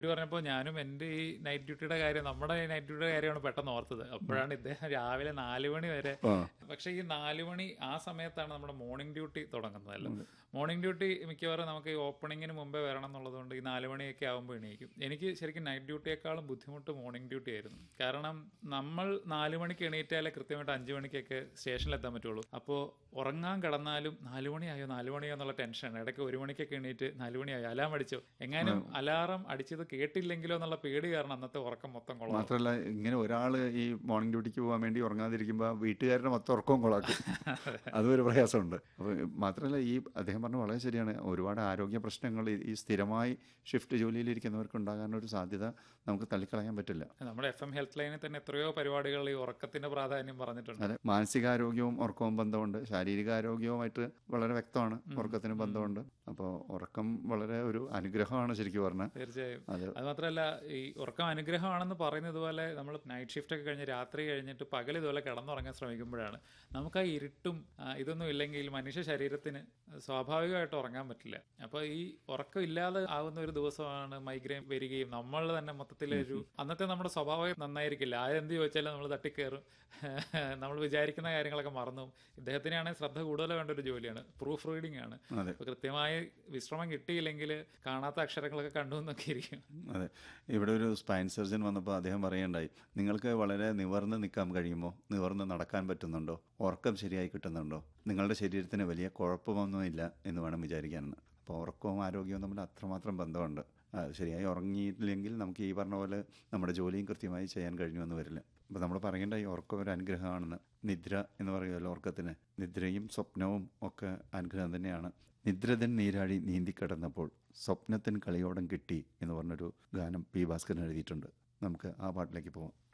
ഇത് പറഞ്ഞപ്പോൾ ഞാനും എൻ്റെ ഈ നൈറ്റ് ഡ്യൂട്ടിയുടെ കാര്യം നമ്മുടെ ഈ നൈറ്റ് ഡ്യൂട്ടിയുടെ കാര്യമാണ് പെട്ടെന്ന് ഓർത്തത് അപ്പോഴാണ് ഇദ്ദേഹം രാവിലെ നാല് മണി വരെ ആ പക്ഷേ ഈ നാല് മണി ആ സമയത്താണ് നമ്മുടെ മോർണിംഗ് ഡ്യൂട്ടി തുടങ്ങുന്നതല്ലോ മോർണിംഗ് ഡ്യൂട്ടി മിക്കവാറും നമുക്ക് ഈ ഓപ്പണിങ്ങിന് മുമ്പേ വരണം എന്നുള്ളതുകൊണ്ട് ഈ നാല് മണിയൊക്കെ ആകുമ്പോൾ എണീക്കും എനിക്ക് ശരിക്കും നൈറ്റ് ഡ്യൂട്ടിയേക്കാളും ബുദ്ധിമുട്ട് മോർണിംഗ് ഡ്യൂട്ടി ആയിരുന്നു കാരണം നമ്മൾ നാല് മണിക്ക് എണീറ്റാലേ കൃത്യമായിട്ട് അഞ്ച് മണിക്കൊക്കെ സ്റ്റേഷനിലെത്താൻ പറ്റുള്ളൂ അപ്പോൾ ഉറങ്ങാൻ കിടന്നാലും നാല് മണിയായോ നാല് മണിയോ എന്നുള്ള ടെൻഷൻ ഇടയ്ക്ക് ഒരു മണിക്കൊക്കെ എണീറ്റ് നാല് മണിയായോ അലാം അടിച്ചോ എങ്ങാനും അലാറം അടിച്ചത് കേട്ടില്ലെങ്കിലോ എന്നുള്ള പേടി കാരണം അന്നത്തെ ഉറക്കം മൊത്തം കൊള്ളാം മാത്രമല്ല ഇങ്ങനെ ഒരാൾ ഈ മോർണിംഗ് ഡ്യൂട്ടിക്ക് പോകാൻ വേണ്ടി ഉറങ്ങാതിരിക്കുമ്പോൾ വീട്ടുകാരുടെ മൊത്തം ഉറക്കവും കൊളാക്കും അതും ഒരു പ്രയാസമുണ്ട് അപ്പോൾ മാത്രമല്ല ഈ അദ്ദേഹം പറഞ്ഞ വളരെ ശരിയാണ് ഒരുപാട് ആരോഗ്യ പ്രശ്നങ്ങൾ ഈ- ഈ സ്ഥിരമായി ഷിഫ്റ്റ് ജോലിയിലിരിക്കുന്നവർക്ക് ഉണ്ടാകാനൊരു സാധ്യത നമുക്ക് തള്ളിക്കളയാൻ പറ്റില്ല നമ്മുടെ എഫ് എം ഹെൽത്ത് ലൈനിൽ തന്നെ എത്രയോ പരിപാടികൾ ഈ ഉറക്കത്തിന്റെ പ്രാധാന്യം പറഞ്ഞിട്ടുണ്ട് അതെ മാനസികാരോഗ്യവും ഉറക്കവും ബന്ധമുണ്ട് ശാരീരികാരോഗ്യവുമായിട്ട് വളരെ വ്യക്തമാണ് ഉറക്കത്തിന് ബന്ധമുണ്ട് അപ്പോൾ ഉറക്കം വളരെ ഒരു അനുഗ്രഹമാണ് ശരിക്കും പറഞ്ഞാൽ തീർച്ചയായും അത് അത് മാത്രമല്ല ഈ ഉറക്കം അനുഗ്രഹമാണെന്ന് പറയുന്നത് പോലെ നമ്മൾ നൈറ്റ് ഷിഫ്റ്റ് ഒക്കെ കഴിഞ്ഞ് രാത്രി കഴിഞ്ഞിട്ട് പകൽ ഇതുപോലെ കിടന്നുറങ്ങാൻ ശ്രമിക്കുമ്പോഴാണ് നമുക്ക് ആ ഇരുട്ടും ആ, ഇതൊന്നും ഇല്ലെങ്കിൽ മനുഷ്യ ശരീരത്തിന് സ്വാഭാവികമായിട്ട് ഉറങ്ങാൻ പറ്റില്ല അപ്പോൾ ഈ ഉറക്കം ഇല്ലാതെ ആവുന്ന ഒരു ദിവസമാണ് മൈഗ്രെയിൻ വരികയും നമ്മൾ തന്നെ മൊത്തത്തിലൊരു അന്നത്തെ നമ്മുടെ സ്വഭാവം നന്നായിരിക്കില്ല ആരെന്ത് ചോദിച്ചാലും നമ്മൾ തട്ടിക്കയറും നമ്മൾ വിചാരിക്കുന്ന കാര്യങ്ങളൊക്കെ മറന്നു പോകും. ഇദ്ദേഹത്തിനാണെങ്കിൽ ശ്രദ്ധ കൂടുതൽ വേണ്ട ഒരു ജോലിയാണ് പ്രൂഫ് റീഡിംഗ് ആണ് അതെ അപ്പോൾ കൃത്യമായി വിശ്രമം കിട്ടിയില്ലെങ്കിൽ കാണാത്ത അക്ഷരങ്ങളൊക്കെ കണ്ടു എന്നൊക്കെ ഇരിക്കും അതെ ഇവിടെ ഒരു സ്പൈൻ സർജൻ വന്നപ്പോൾ അദ്ദേഹം പറയുണ്ടായി നിങ്ങൾക്ക് വളരെ നിവർന്ന് നിൽക്കാൻ കഴിയുമോ നിവർന്ന് നടക്കാൻ പറ്റുന്നുണ്ടോ ഉറക്കം ശരിയായി കിട്ടുന്നുണ്ടോ നിങ്ങളുടെ ശരീരത്തിന് വലിയ കുഴപ്പമൊന്നുമില്ല എന്ന് വേണം വിചാരിക്കാനെന്ന് അപ്പോൾ ഉറക്കവും ആരോഗ്യവും തമ്മിൽ അത്രമാത്രം ബന്ധമുണ്ട് ആ, ശരിയായി ഉറങ്ങിയില്ലെങ്കിൽ നമുക്ക് ഈ പറഞ്ഞ പോലെ നമ്മുടെ ജോലിയും കൃത്യമായി ചെയ്യാൻ കഴിഞ്ഞു എന്ന് വരില്ല അപ്പോൾ നമ്മൾ പറയേണ്ട ഈ ഉറക്കം ഒരു അനുഗ്രഹമാണെന്ന് നിദ്ര എന്ന് പറയുമല്ലോ ഉറക്കത്തിന് നിദ്രയും സ്വപ്നവും ഒക്കെ അനുഗ്രഹം തന്നെയാണ് നിദ്രതൻ നീരാടി നീന്തിക്കിടന്നപ്പോൾ സ്വപ്നത്തിന് കളിയോടം കിട്ടി എന്ന് പറഞ്ഞൊരു ഗാനം പി ഭാസ്കരൻ എഴുതിയിട്ടുണ്ട് നമുക്ക് ആ പാട്ടിലേക്ക് പോവാം